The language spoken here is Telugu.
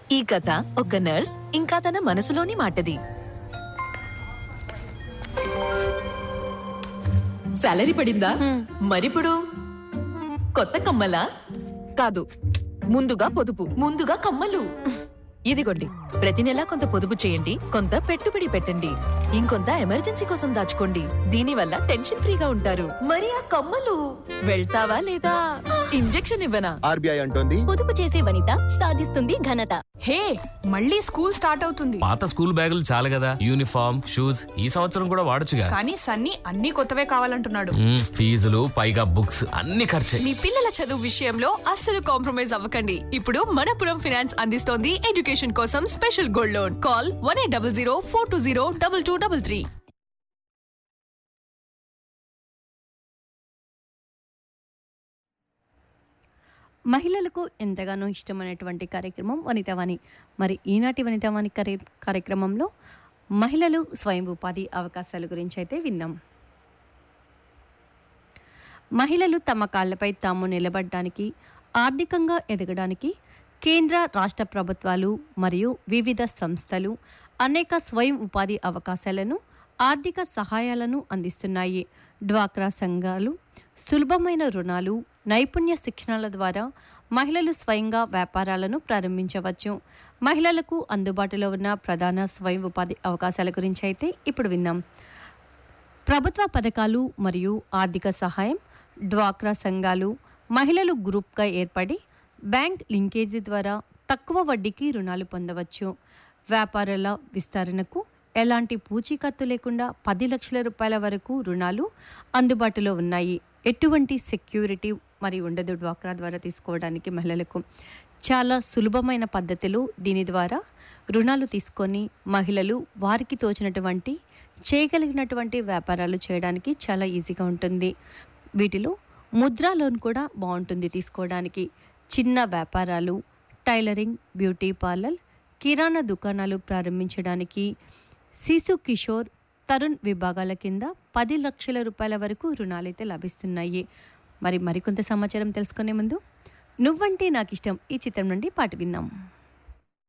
ఈ కథ ఒక నర్స్ ఇంకా తన మనసులోని మాటది సాలరీ పడిందా మరిప్పుడు కొత్త కమ్మలా కాదు ముందుగా పొదుపు ముందుగా కమ్మలు ఇదిగోండి ప్రతి నెలా కొంత పొదుపు చేయండి కొంత పెట్టుబడి పెట్టండి ఇంకొంత ఎమర్జెన్సీ కోసం దాచుకోండి దీనివల్ల టెన్షన్ ఫ్రీగా ఉంటారు మరి ఆ కమ్మలు వెళ్తావా లేదా ఇంజెక్షన్ ఇవ్వనా ఆర్బీఐ అంటోంది పొదుపు చేసే వనిత సాధిస్తుంది ఘనత హే మళ్ళీ స్కూల్ స్టార్ట్ అవుతుంది పాత స్కూల్ బ్యాగులు చాలు కదా యూనిఫామ్ షూస్ ఈ సంవత్సరం కూడా వాడొచ్చుగా కానీ సన్నీ అన్ని కొత్తవే కావాలంటున్నాడు మ్మ్, ఫీజులు పైగా బుక్స్ అన్ని ఖర్చే మీ పిల్లల చదువు విషయంలో అస్సలు కాంప్రమైజ్ అవ్వకండి ఇప్పుడు మనపురం ఫినాన్స్ అందిస్తోంది ఎడ్యుకేషన్ కోసం special gold loan call one eight double zero four two zero double two double three మహిళలకు ఎంతగానో ఇష్టమైనటువంటి కార్యక్రమం వనితావాణి మరి ఈనాటి వనితావాణి కార్య కార్యక్రమంలో మహిళలు స్వయం ఉపాధి అవకాశాల గురించి అయితే విందాం మహిళలు తమ కాళ్లపై తాము నిలబడడానికి ఆర్థికంగా ఎదగడానికి కేంద్ర రాష్ట్ర ప్రభుత్వాలు మరియు వివిధ సంస్థలు అనేక స్వయం ఉపాధి అవకాశాలను ఆర్థిక సహాయాలను అందిస్తున్నాయి డ్వాక్రా సంఘాలు సులభమైన రుణాలు నైపుణ్య శిక్షణల ద్వారా మహిళలు స్వయంగా వ్యాపారాలను ప్రారంభించవచ్చు మహిళలకు అందుబాటులో ఉన్న ప్రధాన స్వయం ఉపాధి అవకాశాల గురించి అయితే ఇప్పుడు విందాం ప్రభుత్వ పథకాలు మరియు ఆర్థిక సహాయం డ్వాక్రా సంఘాలు మహిళలు గ్రూప్గా ఏర్పడి బ్యాంక్ లింకేజీ ద్వారా తక్కువ వడ్డీకి రుణాలు పొందవచ్చు వ్యాపారాల విస్తరణకు ఎలాంటి పూచీకత్తు లేకుండా పది లక్షల రూపాయల వరకు రుణాలు అందుబాటులో ఉన్నాయి ఎటువంటి సెక్యూరిటీ మరి ఉండదు డ్వాక్రా ద్వారా తీసుకోవడానికి మహిళలకు చాలా సులభమైన పద్ధతిలో దీని ద్వారా రుణాలు తీసుకొని మహిళలు వారికి తోచినటువంటి చేయగలిగినటువంటి వ్యాపారాలు చేయడానికి చాలా ఈజీగా ఉంటుంది వీటిలో ముద్రా లోన్ కూడా బాగుంటుంది తీసుకోవడానికి చిన్న వ్యాపారాలు టైలరింగ్ బ్యూటీ పార్లర్ కిరాణా దుకాణాలు ప్రారంభించడానికి శిశు కిషోర్ తరుణ్ విభాగాల కింద పది లక్షల రూపాయల వరకు రుణాలైతే లభిస్తున్నాయి మరి మరికొంత సమాచారం తెలుసుకునే ముందు నువ్వంటే నాకు ఇష్టం ఈ చిత్రం నుండి పాట విందాం